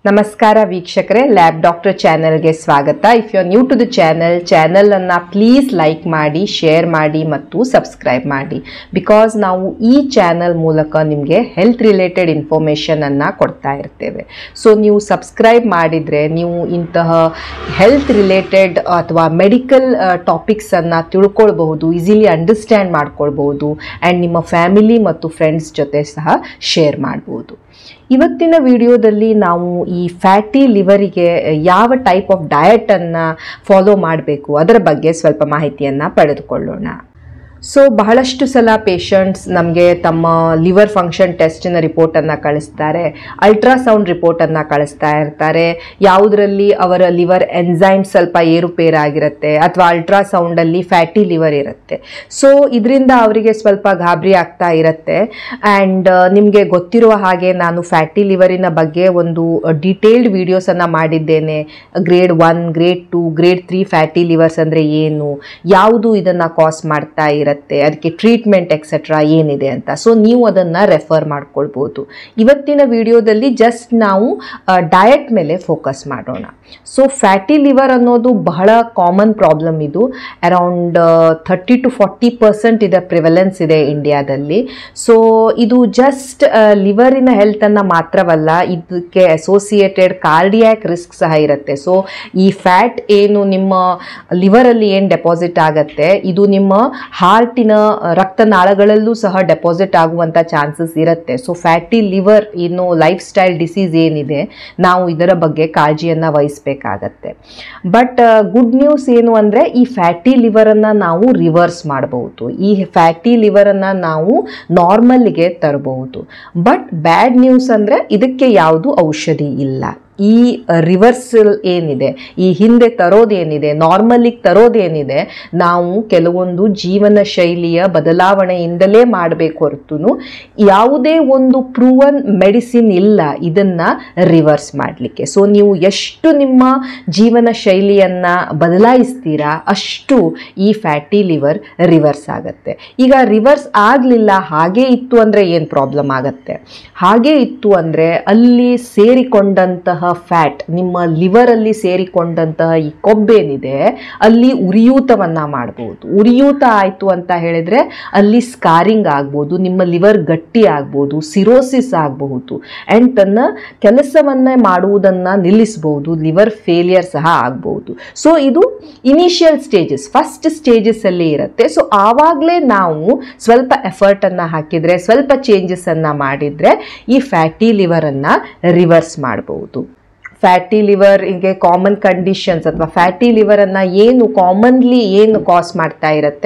ನಮಸ್ಕಾರ ವೀಕ್ಷಕರೇ lab doctor ಚಾನೆಲ್ಗೆ ಸ್ವಾಗತ if you are new to the channel ಚಾನೆಲನ್ನು ಪ್ಲೀಸ್ ಲೈಕ್ ಮಾಡಿ ಶೇರ್ ಮಾಡಿ ಮತ್ತು ಸಬ್ಸ್ಕ್ರೈಬ್ ಮಾಡಿ ಬಿಕಾಸ್ ನಾವು ಈ ಚಾನೆಲ್ ಮೂಲಕ ನಿಮಗೆ ಹೆಲ್ತ್ ರಿಲೇಟೆಡ್ ಇನ್ಫಾರ್ಮೇಷನನ್ನು ಕೊಡ್ತಾ ಇರ್ತೇವೆ ಸೊ ನೀವು ಸಬ್ಸ್ಕ್ರೈಬ್ ಮಾಡಿದರೆ ನೀವು ಇಂತಹ ಹೆಲ್ತ್ ರಿಲೇಟೆಡ್ ಅಥವಾ ಮೆಡಿಕಲ್ ಟಾಪಿಕ್ಸನ್ನು ತಿಳ್ಕೊಳ್ಬಹುದು ಈಸಿಲಿ ಅಂಡರ್ಸ್ಟ್ಯಾಂಡ್ ಮಾಡ್ಕೊಳ್ಬಹುದು ಆ್ಯಂಡ್ ನಿಮ್ಮ ಫ್ಯಾಮಿಲಿ ಮತ್ತು ಫ್ರೆಂಡ್ಸ್ ಜೊತೆ ಸಹ ಶೇರ್ ಮಾಡ್ಬೋದು ಇವತ್ತಿನ ವಿಡಿಯೋದಲ್ಲಿ ನಾವು ಈ ಫ್ಯಾಟಿ ಲಿವರಿಗೆ ಯಾವ ಟೈಪ್ ಆಫ್ ಡಯಟನ್ನು ಫಾಲೋ ಮಾಡಬೇಕು ಅದರ ಬಗ್ಗೆ ಸ್ವಲ್ಪ ಮಾಹಿತಿಯನ್ನು ಪಡೆದುಕೊಳ್ಳೋಣ ಸೊ ಬಹಳಷ್ಟು ಸಲ ಪೇಷಂಟ್ಸ್ ನಮಗೆ ತಮ್ಮ ಲಿವರ್ ಫಂಕ್ಷನ್ ಟೆಸ್ಟಿನ ರಿಪೋರ್ಟನ್ನು ಕಳಿಸ್ತಾರೆ ಅಲ್ಟ್ರಾಸೌಂಡ್ ರಿಪೋರ್ಟನ್ನು ಕಳಿಸ್ತಾ ಇರ್ತಾರೆ ಯಾವುದರಲ್ಲಿ ಅವರ ಲಿವರ್ ಎನ್ಸೈಮ್ ಸ್ವಲ್ಪ ಏರುಪೇರಾಗಿರುತ್ತೆ ಅಥವಾ ಅಲ್ಟ್ರಾಸೌಂಡಲ್ಲಿ ಫ್ಯಾಟಿ ಲಿವರ್ ಇರುತ್ತೆ ಸೊ ಇದರಿಂದ ಅವರಿಗೆ ಸ್ವಲ್ಪ ಗಾಬರಿ ಆಗ್ತಾ ಇರುತ್ತೆ ಆ್ಯಂಡ್ ನಿಮಗೆ ಗೊತ್ತಿರುವ ಹಾಗೆ ನಾನು ಫ್ಯಾಟಿ ಲಿವರಿನ ಬಗ್ಗೆ ಒಂದು ಡಿಟೇಲ್ಡ್ ವಿಡಿಯೋಸನ್ನು ಮಾಡಿದ್ದೇನೆ grade one grade two grade three fatty livers ಅಂದರೆ ಏನು ಯಾವುದು ಇದನ್ನು ಕಾಸ್ ಮಾಡ್ತಾ ಇರುತ್ತೆ ಅದಕ್ಕೆ ಟ್ರೀಟ್ಮೆಂಟ್ ಎಕ್ಸೆಟ್ರಾ ಏನಿದೆ ಅಂತ ಸೊ ನೀವು ಅದನ್ನು ರೆಫರ್ ಮಾಡ್ಕೊಳ್ಬೋದು ಇವತ್ತಿನ ವಿಡಿಯೋದಲ್ಲಿ ಜಸ್ಟ್ ನಾವು ಡಯಟ್ ಮೇಲೆ ಫೋಕಸ್ ಮಾಡೋಣ ಸೊ ಫ್ಯಾಟಿ ಲಿವರ್ ಅನ್ನೋದು ಬಹಳ ಕಾಮನ್ ಪ್ರಾಬ್ಲಮ್ ಇದು around thirty to forty percent ಇದರ ಪ್ರಿವೆಲೆನ್ಸ್ ಇದೆ ಇಂಡಿಯಾದಲ್ಲಿ ಸೊ ಇದು ಜಸ್ಟ್ ಲಿವರಿನ ಹೆಲ್ತನ್ನು ಮಾತ್ರವಲ್ಲ ಇದಕ್ಕೆ ಅಸೋಸಿಯೇಟೆಡ್ ಕಾರ್ಡಿಯಾಕ್ ರಿಸ್ಕ್ ಸಹ ಇರುತ್ತೆ ಸೊ ಈ ಫ್ಯಾಟ್ ಏನು ನಿಮ್ಮ ಲಿವರಲ್ಲಿ ಏನು ಡೆಪಾಸಿಟ್ ಆಗುತ್ತೆ ಇದು ನಿಮ್ಮ ಹಾರ್ಟಿನ ರಕ್ತನಾಳಗಳಲ್ಲೂ ಸಹ ಡೆಪಾಸಿಟ್ ಆಗುವಂಥ ಚಾನ್ಸಸ್ ಇರುತ್ತೆ ಸೊ ಫ್ಯಾಟಿ ಲಿವರ್ ಇನ್ನು ಲೈಫ್ ಸ್ಟೈಲ್ ಡಿಸೀಸ್ ಏನಿದೆ ನಾವು ಇದರ ಬಗ್ಗೆ ಕಾಳಜಿಯನ್ನು ವಹಿಸಬೇಕಾಗತ್ತೆ ಬಟ್ ಗುಡ್ ನ್ಯೂಸ್ ಏನು ಅಂದರೆ ಈ ಫ್ಯಾಟಿ ಲಿವರನ್ನು ನಾವು ರಿವರ್ಸ್ ಮಾಡಬಹುದು ಈ ಫ್ಯಾಟಿ ಲಿವರನ್ನು ನಾವು ನಾರ್ಮಲ್ಗೆ ತರಬಹುದು ಬಟ್ ಬ್ಯಾಡ್ ನ್ಯೂಸ್ ಅಂದರೆ ಇದಕ್ಕೆ ಯಾವುದು ಔಷಧಿ ಇಲ್ಲ ಈ ರಿವರ್ಸಲ್ ಏನಿದೆ ಈ ಹಿಂದೆ ತರೋದೇನಿದೆ ನಾರ್ಮಲಿಗೆ ತರೋದೇನಿದೆ ನಾವು ಕೆಲವೊಂದು ಜೀವನ ಶೈಲಿಯ ಬದಲಾವಣೆಯಿಂದಲೇ ಮಾಡಬೇಕು ಹೊರತು ಯಾವುದೇ ಒಂದು ಪ್ರೂವನ್ ಮೆಡಿಸಿನ್ ಇಲ್ಲ ಇದನ್ನು ರಿವರ್ಸ್ ಮಾಡಲಿಕ್ಕೆ ಸೊ ನೀವು ಎಷ್ಟು ನಿಮ್ಮ ಜೀವನ ಶೈಲಿಯನ್ನು ಬದಲಾಯಿಸ್ತೀರಾ ಅಷ್ಟು ಈ ಫ್ಯಾಟಿ ಲಿವರ್ ರಿವರ್ಸ್ ಆಗುತ್ತೆ ಈಗ ರಿವರ್ಸ್ ಆಗಲಿಲ್ಲ ಹಾಗೇ ಇತ್ತು ಅಂದರೆ ಏನು ಪ್ರಾಬ್ಲಮ್ ಆಗುತ್ತೆ ಹಾಗೇ ಇತ್ತು ಅಂದರೆ ಅಲ್ಲಿ ಸೇರಿಕೊಂಡಂತಹ ಫ್ಯಾಟ್ ನಿಮ್ಮ ಲಿವರಲ್ಲಿ ಸೇರಿಕೊಂಡಂತಹ ಈ ಕೊಬ್ಬೇನಿದೆ ಅಲ್ಲಿ ಉರಿಯೂತವನ್ನು ಮಾಡ್ಬೋದು ಉರಿಯೂತ ಆಯಿತು ಅಂತ ಹೇಳಿದರೆ ಅಲ್ಲಿ ಸ್ಕಾರಿಂಗ್ ಆಗ್ಬೋದು ನಿಮ್ಮ ಲಿವರ್ ಗಟ್ಟಿ ಆಗ್ಬೋದು ಸಿರೋಸಿಸ್ ಆಗಬಹುದು ಆ್ಯಂಡ್ ತನ್ನ ಕೆಲಸವನ್ನೇ ಮಾಡುವುದನ್ನು ನಿಲ್ಲಿಸಬಹುದು ಲಿವರ್ ಫೇಲಿಯರ್ ಸಹ ಆಗ್ಬೋದು ಸೊ ಇದು ಇನಿಷಿಯಲ್ ಸ್ಟೇಜಸ್ ಫಸ್ಟ್ ಸ್ಟೇಜಸ್ಸಲ್ಲಿ ಇರುತ್ತೆ ಸೊ ಆವಾಗಲೇ ನಾವು ಸ್ವಲ್ಪ ಎಫರ್ಟನ್ನು ಹಾಕಿದರೆ ಸ್ವಲ್ಪ ಚೇಂಜಸನ್ನು ಮಾಡಿದರೆ ಈ ಫ್ಯಾಟಿ ಲಿವರನ್ನು ರಿವರ್ಸ್ ಮಾಡ್ಬೋದು ಫ್ಯಾಟಿ ಲಿವರ್ ಹೀಗೆ ಕಾಮನ್ ಕಂಡೀಷನ್ಸ್ ಅಥವಾ ಫ್ಯಾಟಿ ಲಿವರನ್ನು ಏನು ಕಾಮನ್ಲಿ ಏನು ಕಾಸ್ ಮಾಡ್ತಾ ಇರುತ್ತೆ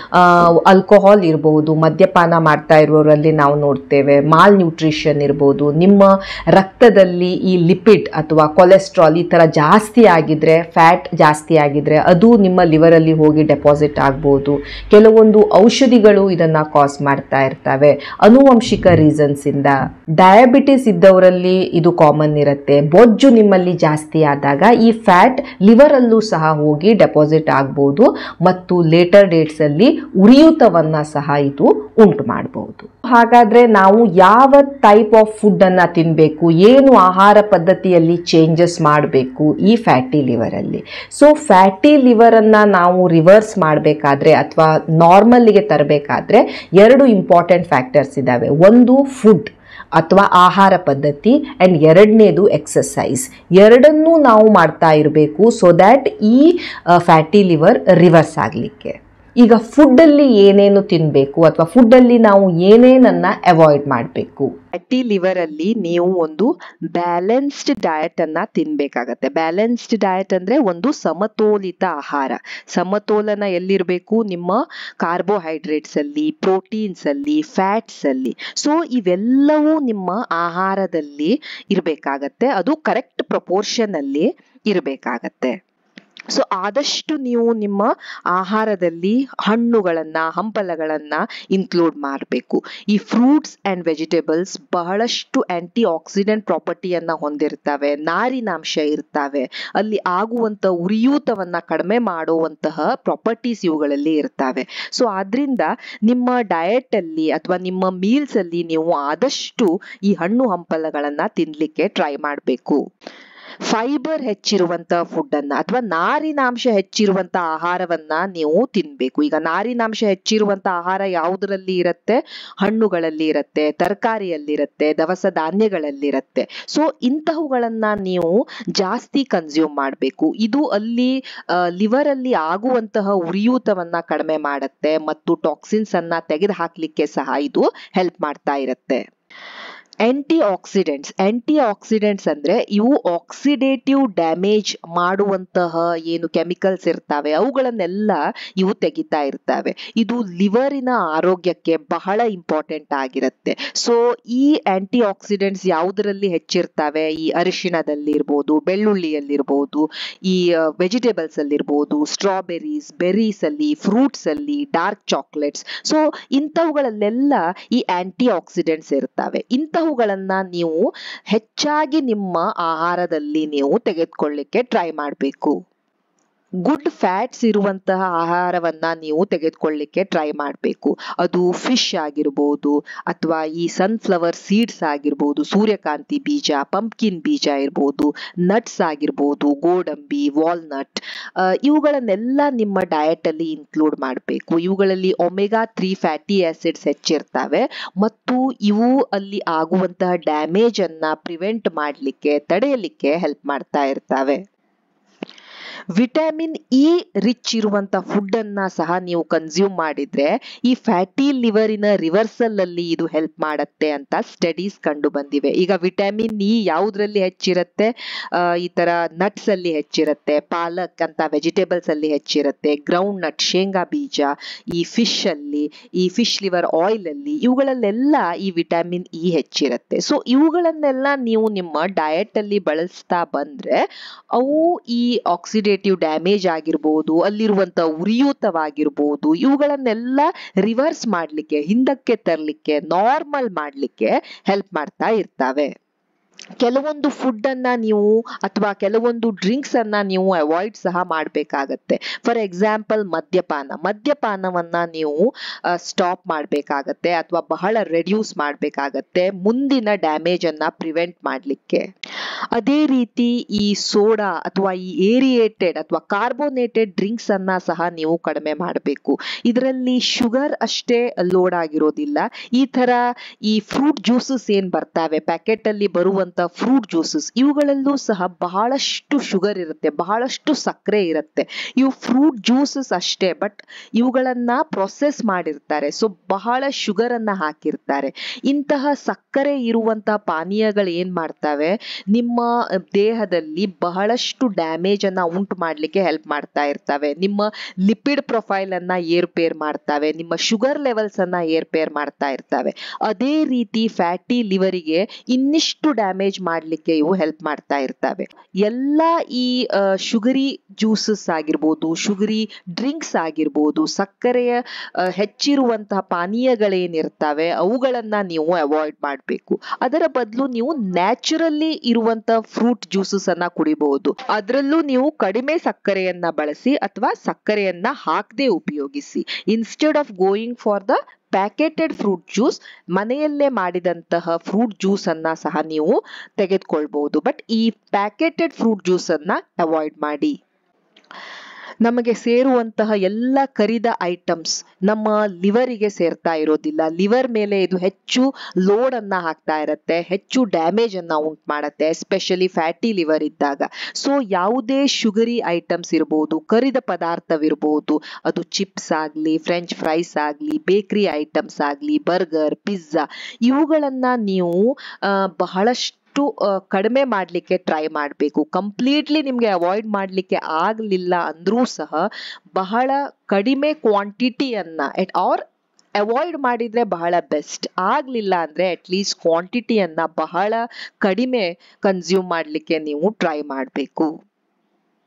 ಆಲ್ಕೋಹಾಲ್ ಇರಬಹುದು ಮದ್ಯಪಾನ ಮಾಡ್ತಾ ಇರೋರಲ್ಲಿ ನಾವು ನೋಡ್ತೇವೆ ಮಾಲ್ ನ್ಯೂಟ್ರಿಷನ್ ಇರ್ಬೋದು ನಿಮ್ಮ ರಕ್ತದಲ್ಲಿ ಈ ಲಿಪಿಡ್ ಅಥವಾ ಕೊಲೆಸ್ಟ್ರಾಲ್ ಈ ಥರ ಜಾಸ್ತಿ ಆಗಿದ್ರೆ ಫ್ಯಾಟ್ ಜಾಸ್ತಿ ಆಗಿದ್ರೆ ಅದು ನಿಮ್ಮ ಲಿವರಲ್ಲಿ ಹೋಗಿ ಡೆಪಾಸಿಟ್ ಆಗ್ಬೋದು ಕೆಲವೊಂದು ಔಷಧಿಗಳು ಇದನ್ನು ಕಾಸ್ ಮಾಡ್ತಾ ಇರ್ತವೆ ಅನುವಂಶಿಕ ರೀಸನ್ಸಿಂದ ಡಯಾಬಿಟಿಸ್ ಇದ್ದವರಲ್ಲಿ ಇದು ಕಾಮನ್ ಇರುತ್ತೆ ಬೊಜ್ಜು ನಿಮ್ಮಲ್ಲಿ ಜಾಸ್ತಿ ಆದಾಗ ಈ ಫ್ಯಾಟ್ ಲಿವರಲ್ಲೂ ಸಹ ಹೋಗಿ ಡೆಪಾಸಿಟ್ ಆಗ್ಬೋದು ಮತ್ತು ಲೇಟರ್ ಡೇಟ್ಸಲ್ಲಿ ಉರಿಯೂತವನ್ನು ಸಹ ಇದು ಉಂಟು ಮಾಡಬಹುದು ಹಾಗಾದರೆ ನಾವು ಯಾವ ಟೈಪ್ ಆಫ್ ಫುಡ್ಡನ್ನು ತಿನ್ನಬೇಕು ಏನು ಆಹಾರ ಪದ್ಧತಿಯಲ್ಲಿ ಚೇಂಜಸ್ ಮಾಡಬೇಕು ಈ ಫ್ಯಾಟಿ ಲಿವರಲ್ಲಿ ಸೊ ಫ್ಯಾಟಿ ಲಿವರನ್ನು ನಾವು ರಿವರ್ಸ್ ಮಾಡಬೇಕಾದ್ರೆ ಅಥವಾ ನಾರ್ಮಲ್ಲಿಗೆ ತರಬೇಕಾದ್ರೆ ಎರಡು ಇಂಪಾರ್ಟೆಂಟ್ ಫ್ಯಾಕ್ಟರ್ಸ್ ಇದ್ದಾವೆ ಒಂದು ಫುಡ್ ಅಥವಾ ಆಹಾರ ಪದ್ಧತಿ ಆ್ಯಂಡ್ ಎರಡನೇದು ಎಕ್ಸಸೈಸ್ ಎರಡನ್ನೂ ನಾವು ಮಾಡ್ತಾ ಇರಬೇಕು ಸೊ ದ್ಯಾಟ್ ಈ ಫ್ಯಾಟಿ ಲಿವರ್ ರಿವರ್ಸ್ ಆಗಲಿಕ್ಕೆ ಈಗ ಫುಡ್ಡಲ್ಲಿ ಏನೇನು ತಿನ್ನಬೇಕು ಅಥವಾ ಫುಡ್ಡಲ್ಲಿ ನಾವು ಏನೇನನ್ನು ಅವಾಯ್ಡ್ ಮಾಡಬೇಕು ಫ್ಯಾಟಿ ಲಿವರಲ್ಲಿ ನೀವು ಒಂದು ಬ್ಯಾಲೆನ್ಸ್ಡ್ ಡಯಟನ್ನು ತಿನ್ನಬೇಕಾಗತ್ತೆ ಬ್ಯಾಲೆನ್ಸ್ಡ್ ಡಯಟ್ ಅಂದರೆ ಒಂದು ಸಮತೋಲಿತ ಆಹಾರ ಸಮತೋಲನ ಎಲ್ಲಿರಬೇಕು ನಿಮ್ಮ ಕಾರ್ಬೋಹೈಡ್ರೇಟ್ಸಲ್ಲಿ ಪ್ರೋಟೀನ್ಸಲ್ಲಿ ಫ್ಯಾಟ್ಸಲ್ಲಿ ಸೊ ಇವೆಲ್ಲವೂ ನಿಮ್ಮ ಆಹಾರದಲ್ಲಿ ಇರಬೇಕಾಗತ್ತೆ ಅದು ಕರೆಕ್ಟ್ ಪ್ರಪೋರ್ಷನಲ್ಲಿ ಇರಬೇಕಾಗತ್ತೆ ಸೊ ಆದಷ್ಟು ನೀವು ನಿಮ್ಮ ಆಹಾರದಲ್ಲಿ ಹಣ್ಣುಗಳನ್ನ ಹಂಪಲಗಳನ್ನ ಇನ್ಕ್ಲೂಡ್ ಮಾಡಬೇಕು ಈ ಫ್ರೂಟ್ಸ್ ಅಂಡ್ ವೆಜಿಟೇಬಲ್ಸ್ ಬಹಳಷ್ಟು ಆಂಟಿ ಆಕ್ಸಿಡೆಂಟ್ ಪ್ರಾಪರ್ಟಿಯನ್ನ ಹೊಂದಿರ್ತವೆ ನಾರಿನಾಂಶ ಇರ್ತವೆ ಅಲ್ಲಿ ಆಗುವಂತ ಉರಿಯೂತವನ್ನ ಕಡಿಮೆ ಮಾಡುವಂತಹ ಪ್ರಾಪರ್ಟೀಸ್ ಇವುಗಳಲ್ಲಿ ಇರ್ತವೆ ಸೊ ಆದ್ರಿಂದ ನಿಮ್ಮ ಡಯಟ್ ಅಲ್ಲಿ ಅಥವಾ ನಿಮ್ಮ ಮೀಲ್ಸ್ ಅಲ್ಲಿ ನೀವು ಆದಷ್ಟು ಈ ಹಣ್ಣು ಹಂಪಲಗಳನ್ನ ತಿನ್ಲಿಕ್ಕೆ ಟ್ರೈ ಮಾಡಬೇಕು ಫೈಬರ್ ಹೆಚ್ಚಿರುವಂತ ಫುಡ್ ಅನ್ನ ಅಥವಾ ನಾರಿನಾಂಶ ಹೆಚ್ಚಿರುವಂತ ಆಹಾರವನ್ನ ನೀವು ತಿನ್ಬೇಕು ಈಗ ನಾರಿನಾಂಶ ಹೆಚ್ಚಿರುವಂತ ಆಹಾರ ಯಾವುದರಲ್ಲಿ ಇರುತ್ತೆ ಹಣ್ಣುಗಳಲ್ಲಿ ಇರುತ್ತೆ ತರಕಾರಿಯಲ್ಲಿ ಇರುತ್ತೆ ದವಸ ಧಾನ್ಯಗಳಲ್ಲಿ ಸೊ ಇಂತಹವುಗಳನ್ನ ನೀವು ಜಾಸ್ತಿ ಕನ್ಸ್ಯೂಮ್ ಮಾಡಬೇಕು ಇದು ಅಲ್ಲಿ ಲಿವರ್ ಅಲ್ಲಿ ಆಗುವಂತಹ ಉರಿಯೂತವನ್ನ ಕಡಿಮೆ ಮಾಡುತ್ತೆ ಮತ್ತು ಟಾಕ್ಸಿನ್ಸ್ ಅನ್ನ ತೆಗೆದು ಹಾಕ್ಲಿಕ್ಕೆ ಸಹ ಇದು ಹೆಲ್ಪ್ ಮಾಡ್ತಾ ಇರುತ್ತೆ ಆಂಟಿ ಆಕ್ಸಿಡೆಂಟ್ಸ್ ಆಂಟಿ ಆಕ್ಸಿಡೆಂಟ್ಸ್ ಅಂದ್ರೆ ಇವು ಆಕ್ಸಿಡೇಟಿವ್ ಡ್ಯಾಮೇಜ್ ಮಾಡುವಂತಹ ಏನು ಕೆಮಿಕಲ್ಸ್ ಇರ್ತವೆ ಅವುಗಳನ್ನೆಲ್ಲ ಇವು ತೆಗಿತಾ ಇರ್ತವೆ ಇದು ಲಿವರಿನ ಆರೋಗ್ಯಕ್ಕೆ ಬಹಳ ಇಂಪಾರ್ಟೆಂಟ್ ಆಗಿರುತ್ತೆ ಸೊ ಈ ಆಂಟಿ ಆಕ್ಸಿಡೆಂಟ್ಸ್ ಯಾವುದರಲ್ಲಿ ಹೆಚ್ಚಿರ್ತವೆ ಈ ಅರಿಶಿಣದಲ್ಲಿ ಇರ್ಬೋದು ಬೆಳ್ಳುಳ್ಳಿಯಲ್ಲಿರ್ಬೋದು ಈ ವೆಜಿಟೇಬಲ್ಸ್ ಅಲ್ಲಿ ಇರ್ಬೋದು ಸ್ಟ್ರಾಬೆರೀಸ್ ಬೆರೀಸ್ ಅಲ್ಲಿ ಫ್ರೂಟ್ಸ್ ಅಲ್ಲಿ ಡಾರ್ಕ್ ಚಾಕ್ಲೇಟ್ಸ್ ಸೊ ಇಂಥವುಗಳಲ್ಲೆಲ್ಲ ಈ ಆಂಟಿ ಆಕ್ಸಿಡೆಂಟ್ಸ್ ಇರ್ತವೆ ಇಂತಹವುಗಳನ್ನ ನೀವು ಹೆಚ್ಚಾಗಿ ನಿಮ್ಮ ಆಹಾರದಲ್ಲಿ ನೀವು ತೆಗೆದುಕೊಳ್ಳಿಕ್ಕೆ ಟ್ರೈ ಮಾಡಬೇಕು ಗುಡ್ ಫ್ಯಾಟ್ಸ್ ಇರುವಂತಹ ಆಹಾರವನ್ನ ನೀವು ತೆಗೆದುಕೊಳ್ಳಿಕ್ಕೆ ಟ್ರೈ ಮಾಡಬೇಕು ಅದು ಫಿಶ್ ಆಗಿರ್ಬೋದು ಅಥವಾ ಈ ಸನ್ಫ್ಲವರ್ ಸೀಡ್ಸ್ ಆಗಿರ್ಬೋದು ಸೂರ್ಯಕಾಂತಿ ಬೀಜ ಪಂಪ್ಕಿನ್ ಬೀಜ ಇರ್ಬೋದು ನಟ್ಸ್ ಆಗಿರ್ಬೋದು ಗೋಡಂಬಿ ವಾಲ್ನಟ್ ಇವುಗಳನ್ನೆಲ್ಲ ನಿಮ್ಮ ಡಯಟ್ ಅಲ್ಲಿ ಇನ್ಕ್ಲೂಡ್ ಮಾಡಬೇಕು ಇವುಗಳಲ್ಲಿ ಒಮೆಗಾ ತ್ರೀ ಫ್ಯಾಟಿ ಆಸಿಡ್ಸ್ ಹೆಚ್ಚಿರ್ತವೆ ಮತ್ತು ಇವು ಅಲ್ಲಿ ಆಗುವಂತಹ ಡ್ಯಾಮೇಜ್ ಅನ್ನ ಪ್ರಿವೆಂಟ್ ಮಾಡಲಿಕ್ಕೆ ತಡೆಯಲಿಕ್ಕೆ ಹೆಲ್ಪ್ ಮಾಡ್ತಾ ಇರ್ತವೆ ವಿಟಮಿನ್ ಇ ರಿಚ್ ಇರುವಂತ ಫುಡ್ ಅನ್ನ ಸಹ ನೀವು ಕನ್ಸ್ಯೂಮ್ ಮಾಡಿದ್ರೆ ಈ ಫ್ಯಾಟಿ ಲಿವರಿನ ರಿವರ್ಸಲ್ ಅಲ್ಲಿ ಇದು ಹೆಲ್ಪ್ ಮಾಡತ್ತೆ ಅಂತ ಸ್ಟಡೀಸ್ ಕಂಡು ಬಂದಿವೆ ಈಗ ವಿಟಮಿನ್ ಇ ಯಾವುದ್ರಲ್ಲಿ ಹೆಚ್ಚಿರುತ್ತೆ ಈ ತರ ನಟ್ಸ್ ಅಲ್ಲಿ ಹೆಚ್ಚಿರುತ್ತೆ ಪಾಲಕ್ ಅಂತ ವೆಜಿಟೇಬಲ್ಸ್ ಅಲ್ಲಿ ಹೆಚ್ಚಿರುತ್ತೆ ಗ್ರೌಂಡ್ ನಟ್ ಶೇಂಗಾ ಬೀಜ ಈ ಫಿಶ್ ಅಲ್ಲಿ ಈ ಫಿಶ್ ಲಿವರ್ ಆಯಿಲ್ ಅಲ್ಲಿ ಇವುಗಳಲ್ಲೆಲ್ಲ ಈ ವಿಟಮಿನ್ ಇ ಹೆಚ್ಚಿರುತ್ತೆ ಸೊ ಇವುಗಳನ್ನೆಲ್ಲ ನೀವು ನಿಮ್ಮ ಡಯಟ್ ಅಲ್ಲಿ ಬಳಸ್ತಾ ಬಂದ್ರೆ ಅವು ಈ ಆಕ್ಸಿಡೇಟಿವ್ ಡ್ಯಾಮೇಜ್ ಆಗಿರ್ಬೋದು ಅಲ್ಲಿರುವಂತ ಉರಿಯೂತವಾಗಿರ್ಬೋದು ಇವುಗಳನ್ನೆಲ್ಲ ರಿವರ್ಸ್ ಮಾಡ್ಲಿಕ್ಕೆ ಹಿಂದಕ್ಕೆ ತರಲಿಕ್ಕೆ ನಾರ್ಮಲ್ ಮಾಡ್ಲಿಕ್ಕೆ ಹೆಲ್ಪ್ ಮಾಡ್ತಾ ಇರ್ತವೆ ಕೆಲವೊಂದು ಫುಡ್ ಅನ್ನ ನೀವು ಅಥವಾ ಕೆಲವೊಂದು ಡ್ರಿಂಕ್ಸ್ ಅನ್ನ ನೀವು ಅವಾಯ್ಡ್ ಸಹ ಮಾಡಬೇಕಾಗತ್ತೆ ಫಾರ್ ಎಕ್ಸಾಂಪಲ್ ಮದ್ಯಪಾನ ಮದ್ಯಪಾನವನ್ನ ನೀವು ಸ್ಟಾಪ್ ಮಾಡಬೇಕಾಗತ್ತೆ ಅಥವಾ ಬಹಳ ರೆಡ್ಯೂಸ್ ಮಾಡಬೇಕಾಗತ್ತೆ ಮುಂದಿನ ಡ್ಯಾಮೇಜ್ ಅನ್ನ ಪ್ರಿವೆಂಟ್ ಮಾಡಲಿಕ್ಕೆ ಅದೇ ರೀತಿ ಈ ಸೋಡಾ ಅಥವಾ ಈ ಏರಿಯೇಟೆಡ್ ಅಥವಾ ಕಾರ್ಬೋನೇಟೆಡ್ ಡ್ರಿಂಕ್ಸ್ ಅನ್ನ ಸಹ ನೀವು ಕಡಿಮೆ ಮಾಡಬೇಕು ಇದರಲ್ಲಿ ಶುಗರ್ ಅಷ್ಟೇ ಲೋಡ್ ಆಗಿರೋದಿಲ್ಲ ಈ ತರ ಈ ಫ್ರೂಟ್ ಜ್ಯೂಸಸ್ ಏನ್ ಬರ್ತವೆ ಪ್ಯಾಕೆಟ್ ಅಲ್ಲಿ ಬರುವಂತ ಫ್ರೂಟ್ ಜ್ಯೂಸಸ್ ಇವುಗಳಲ್ಲೂ ಸಹ ಬಹಳಷ್ಟು ಶುಗರ್ ಇರುತ್ತೆ ಬಹಳಷ್ಟು ಸಕ್ಕರೆ ಇರುತ್ತೆ ಇವು ಫ್ರೂಟ್ ಜ್ಯೂಸಸ್ ಅಷ್ಟೇ ಬಟ್ ಇವುಗಳನ್ನ ಪ್ರೊಸೆಸ್ ಮಾಡಿರ್ತಾರೆ ಸೊ ಬಹಳ ಶುಗರ್ ಅನ್ನ ಹಾಕಿರ್ತಾರೆ ಇಂತಹ ಸಕ್ಕರೆ ಇರುವಂತಹ ಪಾನೀಯಗಳು ಏನ್ ಮಾಡ್ತವೆ ನಿಮ್ಮ ದೇಹದಲ್ಲಿ ಬಹಳಷ್ಟು ಡ್ಯಾಮೇಜ್ ಅನ್ನ ಉಂಟು ಮಾಡ್ಲಿಕ್ಕೆ ಹೆಲ್ಪ್ ಮಾಡ್ತಾ ಇರ್ತವೆ ನಿಮ್ಮ ಲಿಪಿಡ್ ಪ್ರೊಫೈಲ್ ಅನ್ನ ಏರ್ಪೇರ್ ಮಾಡ್ತವೆ ನಿಮ್ಮ ಶುಗರ್ ಲೆವೆಲ್ಸ್ ಅನ್ನ ಏರ್ಪೇರ್ ಮಾಡ್ತಾ ಇರ್ತವೆ ಅದೇ ರೀತಿ ಫ್ಯಾಟಿ ಲಿವರಿಗೆ ಇನ್ನಿಷ್ಟು ಡ್ಯಾಮೇಜ್ ಮಾಡ್ಲಿಕ್ಕೆ ಇವು ಹೆಲ್ಪ್ ಮಾಡ್ತಾ ಇರ್ತವೆ ಎಲ್ಲ ಈ ಶುಗರಿ ಜ್ಯೂಸಸ್ ಆಗಿರ್ಬೋದು ಶುಗರಿ ಡ್ರಿಂಕ್ಸ್ ಆಗಿರ್ಬೋದು ಸಕ್ಕರೆಯ ಹೆಚ್ಚಿರುವಂತಹ ಪಾನೀಯಗಳೇನಿರ್ತವೆ ಅವುಗಳನ್ನ ನೀವು ಅವಾಯ್ಡ್ ಮಾಡಬೇಕು ಅದರ ಬದಲು ನೀವು ನ್ಯಾಚುರಲಿ ಇರುವಂತ ಫ್ರೂಟ್ ಜ್ಯೂಸಸ್ ಅನ್ನ ಕುಡಿಬಹುದು ಅದರಲ್ಲೂ ನೀವು ಕಡಿಮೆ ಸಕ್ಕರೆಯನ್ನ ಬಳಸಿ ಅಥವಾ ಸಕ್ಕರೆಯನ್ನ ಹಾಕದೆ ಉಪಯೋಗಿಸಿ instead of going for the packeted fruit juice ಮನೆಯಲ್ಲೇ ಮಾಡಿದಂತಹ ಫ್ರೂಟ್ ಜ್ಯೂಸ್ ಅನ್ನ ಸಹ ನೀವು ತೆಗೆದುಕೊಳ್ಬಹುದು ಬಟ್ ಈ ಪ್ಯಾಕೆಟೆಡ್ ಫ್ರೂಟ್ ಜ್ಯೂಸ್ ಅನ್ನ ಅವಾಯ್ಡ್ ಮಾಡಿ ನಮಗೆ ಸೇರುವಂತಹ ಎಲ್ಲ ಕರಿದ ಐಟಮ್ಸ್ ನಮ್ಮ ಲಿವರಿಗೆ ಸೇರ್ತಾ ಇರೋದಿಲ್ಲ ಲಿವರ್ ಮೇಲೆ ಇದು ಹೆಚ್ಚು ಲೋಡ್ ಅನ್ನ ಹಾಕ್ತಾ ಇರತ್ತೆ ಹೆಚ್ಚು ಡ್ಯಾಮೇಜ್ ಅನ್ನ ಉಂಟು ಮಾಡುತ್ತೆ ಎಸ್ಪೆಷಲಿ ಫ್ಯಾಟಿ ಲಿವರ್ ಇದ್ದಾಗ ಸೊ ಯಾವುದೇ ಶುಗರಿ ಐಟಮ್ಸ್ ಇರ್ಬೋದು ಕರಿದ ಪದಾರ್ಥವಿರ್ಬೋದು ಅದು ಚಿಪ್ಸ್ ಆಗ್ಲಿ ಫ್ರೆಂಚ್ ಫ್ರೈಸ್ ಆಗ್ಲಿ ಬೇಕರಿ ಐಟಮ್ಸ್ ಆಗ್ಲಿ ಬರ್ಗರ್ ಪಿಜ್ಜಾ ಇವುಗಳನ್ನ ನೀವು ಬಹಳಷ್ಟು ಕಡಿಮೆ ಮಾಡಲಿಕ್ಕೆ ಟ್ರೈ ಮಾಡಬೇಕು ಕಂಪ್ಲೀಟ್ಲಿ ನಿಮಗೆ ಅವಾಯ್ಡ್ ಮಾಡಲಿಕ್ಕೆ ಆಗಲಿಲ್ಲ ಅಂದ್ರೂ ಸಹ ಬಹಳ ಕಡಿಮೆ ಕ್ವಾಂಟಿಟಿಯನ್ನ ಎಟ್ ಆರ್ ಅವಾಯ್ಡ್ ಮಾಡಿದ್ರೆ ಬಹಳ ಬೆಸ್ಟ್ ಆಗಲಿಲ್ಲ ಅಂದ್ರೆ ಅಟ್ಲೀಸ್ಟ್ ಕ್ವಾಂಟಿಟಿಯನ್ನ ಬಹಳ ಕಡಿಮೆ ಕನ್ಸ್ಯೂಮ್ ಮಾಡಲಿಕ್ಕೆ ನೀವು ಟ್ರೈ ಮಾಡಬೇಕು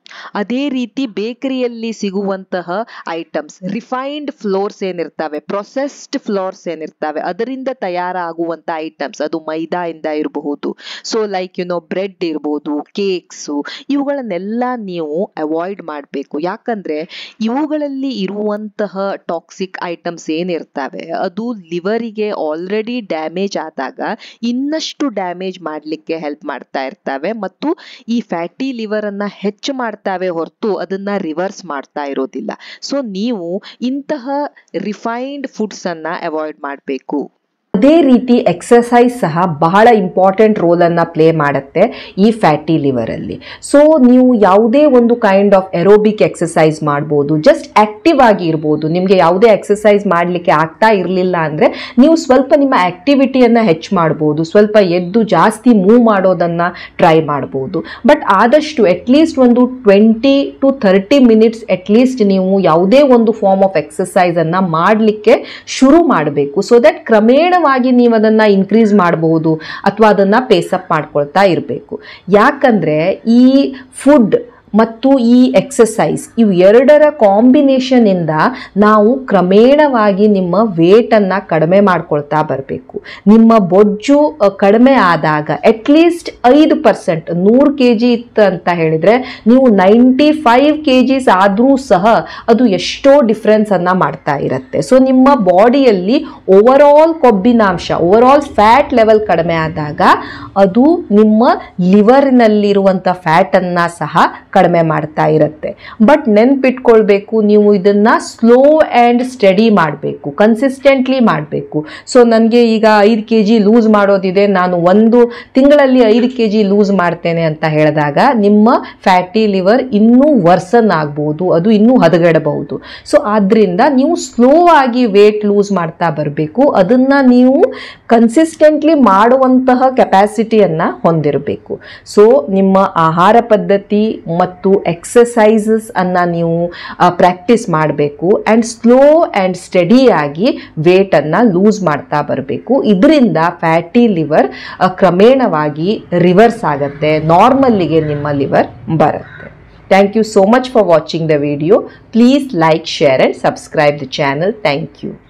ಅದೇ ರೀತಿ ಬೇಕರಿಯಲ್ಲಿ ಸಿಗುವಂತಹ ಐಟಮ್ಸ್ ರಿಫೈನ್ಡ್ ಫ್ಲೋರ್ಸ್ ಏನಿರ್ತವೆ ಪ್ರೊಸೆಸ್ಡ್ ಫ್ಲೋರ್ಸ್ ಏನಿರ್ತವೆ ಅದರಿಂದ ತಯಾರಾಗುವಂತ ಐಟಮ್ಸ್ ಅದು ಮೈದಾ ಇಂದ ಇರಬಹುದು so like you know bread ಇರ್ಬೋದು ಕೇಕ್ಸು ಇವುಗಳನ್ನೆಲ್ಲ ನೀವು ಅವಾಯ್ಡ್ ಮಾಡಬೇಕು ಯಾಕಂದ್ರೆ ಇವುಗಳಲ್ಲಿ ಇರುವಂತಹ ಟಾಕ್ಸಿಕ್ ಐಟಮ್ಸ್ ಏನಿರ್ತವೆ ಅದು ಲಿವರಿಗೆ ಆಲ್ರೆಡಿ ಡ್ಯಾಮೇಜ್ ಆದಾಗ ಇನ್ನಷ್ಟು ಡ್ಯಾಮೇಜ್ ಮಾಡಲಿಕ್ಕೆ ಹೆಲ್ಪ್ ಮಾಡ್ತಾ ಇರ್ತವೆ ಮತ್ತು ಈ ಫ್ಯಾಟಿ ಲಿವರ್ ಅನ್ನ ಹೆಚ್ಚು ಮಾಡ್ತಾವೆ ಹೊರತು ಅದನ್ನ ರಿವರ್ಸ್ ಮಾಡ್ತಾ ಇರೋದಿಲ್ಲ ಸೊ ನೀವು ಇಂತಹ ರಿಫೈನ್ಡ್ ಫುಡ್ಸ್ ಅನ್ನ ಅವಾಯ್ಡ್ ಮಾಡಬೇಕು ಅದೇ ರೀತಿ ಎಕ್ಸಸೈಸ್ ಸಹ ಬಹಳ ಇಂಪಾರ್ಟೆಂಟ್ ರೋಲನ್ನು ಪ್ಲೇ ಮಾಡುತ್ತೆ ಈ ಫ್ಯಾಟಿ ಲಿವರಲ್ಲಿ ಸೊ ನೀವು ಯಾವುದೇ ಒಂದು ಕೈಂಡ್ ಆಫ್ ಎರೋಬಿಕ್ ಎಕ್ಸಸೈಸ್ ಮಾಡ್ಬೋದು ಜಸ್ಟ್ ಆಕ್ಟಿವ್ ಆಗಿ ಇರ್ಬೋದು ನಿಮಗೆ ಯಾವುದೇ ಎಕ್ಸಸೈಸ್ ಮಾಡಲಿಕ್ಕೆ ಆಗ್ತಾ ಇರಲಿಲ್ಲ ಅಂದರೆ ನೀವು ಸ್ವಲ್ಪ ನಿಮ್ಮ ಆಕ್ಟಿವಿಟಿಯನ್ನು ಹೆಚ್ಚು ಮಾಡ್ಬೋದು ಸ್ವಲ್ಪ ಎದ್ದು ಜಾಸ್ತಿ ಮೂವ್ ಮಾಡೋದನ್ನು ಟ್ರೈ ಮಾಡ್ಬೋದು ಬಟ್ ಆದಷ್ಟು ಅಟ್ಲೀಸ್ಟ್ ಒಂದು twenty to thirty minutes at least ನೀವು ಯಾವುದೇ ಒಂದು ಫಾರ್ಮ್ ಆಫ್ ಎಕ್ಸಸೈಸನ್ನು ಮಾಡಲಿಕ್ಕೆ ಶುರು ಮಾಡಬೇಕು ಸೊ ದಟ್ ಕ್ರಮೇಣವಾಗಿ ನೀವು ಅದನ್ನು ಇನ್ಕ್ರೀಸ್ ಮಾಡಬಹುದು ಅಥವಾ ಅದನ್ನು ಪೇಸಪ್ ಮಾಡ್ಕೊಳ್ತಾ ಇರಬೇಕು ಯಾಕಂದರೆ ಈ ಫುಡ್ ಮತ್ತು ಈ ಎಕ್ಸಸೈಸ್ ಇವು ಎರಡರ ಕಾಂಬಿನೇಷನಿಂದ ನಾವು ಕ್ರಮೇಣವಾಗಿ ನಿಮ್ಮ ವೇಟನ್ನು ಕಡಿಮೆ ಮಾಡ್ಕೊಳ್ತಾ ಬರಬೇಕು ನಿಮ್ಮ ಬೊಜ್ಜು ಅ, ಕಡಿಮೆ ಆದಾಗ ಅಟ್ಲೀಸ್ಟ್ ಐದು ಪರ್ಸೆಂಟ್ ನೂರು ಕೆ ಜಿ ಇತ್ತು ಅಂತ ಹೇಳಿದರೆ ನೀವು ನೈಂಟಿ ಫೈವ್ ಕೆ ಜಿಸ್ ಆದರೂ ಸಹ ಅದು ಎಷ್ಟೋ ಡಿಫ್ರೆನ್ಸನ್ನು ಮಾಡ್ತಾ ಇರುತ್ತೆ ಸೊ ನಿಮ್ಮ ಬಾಡಿಯಲ್ಲಿ ಓವರ್ ಆಲ್ ಕೊಬ್ಬಿನಾಂಶ ಓವರ್ ಆಲ್ ಫ್ಯಾಟ್ ಲೆವೆಲ್ ಕಡಿಮೆ ಆದಾಗ ಅದು ನಿಮ್ಮ ಲಿವರ್ನಲ್ಲಿರುವಂಥ ಫ್ಯಾಟನ್ನು ಸಹ ಕಡಿಮೆ ಮಾಡ್ತಾ ಇರುತ್ತೆ ಬಟ್ ನೆನ್ಪಿಟ್ಕೊಳ್ಬೇಕು ನೀವು ಇದನ್ನು ಸ್ಲೋ ಆ್ಯಂಡ್ ಸ್ಟಡಿ ಮಾಡಬೇಕು ಕನ್ಸಿಸ್ಟೆಂಟ್ಲಿ ಮಾಡಬೇಕು ಸೊ ನನಗೆ ಈಗ ಐದು ಕೆ ಜಿ ಲೂಸ್ ಮಾಡೋದಿದೆ ನಾನು ಒಂದು ತಿಂಗಳಲ್ಲಿ ಐದು ಕೆ ಜಿ ಲೂಸ್ ಮಾಡ್ತೇನೆ ಅಂತ ಹೇಳಿದಾಗ ನಿಮ್ಮ ಫ್ಯಾಟಿ ಲಿವರ್ ಇನ್ನೂ ವರ್ಸನ್ ಆಗ್ಬೋದು ಅದು ಇನ್ನೂ ಹದಗೆಡಬಹುದು ಸೊ ಆದ್ದರಿಂದ ನೀವು ಸ್ಲೋ ಆಗಿ ವೇಟ್ ಲೂಸ್ ಮಾಡ್ತಾ ಬರಬೇಕು ಅದನ್ನು ನೀವು ಕನ್ಸಿಸ್ಟೆಂಟ್ಲಿ ಮಾಡುವಂತಹ ಕೆಪಾಸಿಟಿಯನ್ನು ಹೊಂದಿರಬೇಕು ಸೊ ನಿಮ್ಮ ಆಹಾರ ಪದ್ಧತಿ ಮತ್ತು ಎಕ್ಸಸೈಸಸ್ ಅನ್ನು ನೀವು ಪ್ರಾಕ್ಟೀಸ್ ಮಾಡಬೇಕು ಆ್ಯಂಡ್ ಸ್ಲೋ ಆ್ಯಂಡ್ ಸ್ಟಡಿಯಾಗಿ ವೇಟನ್ನು ಲೂಸ್ ಮಾಡ್ತಾ ಬರಬೇಕು ಇದರಿಂದ ಫ್ಯಾಟಿ ಲಿವರ್ ಕ್ರಮೇಣವಾಗಿ ರಿವರ್ಸ್ ಆಗುತ್ತೆ ನಾರ್ಮಲ್ಲಿಗೆ ನಿಮ್ಮ ಲಿವರ್ ಬರುತ್ತೆ thank you so much for watching the video please like share and subscribe the channel thank you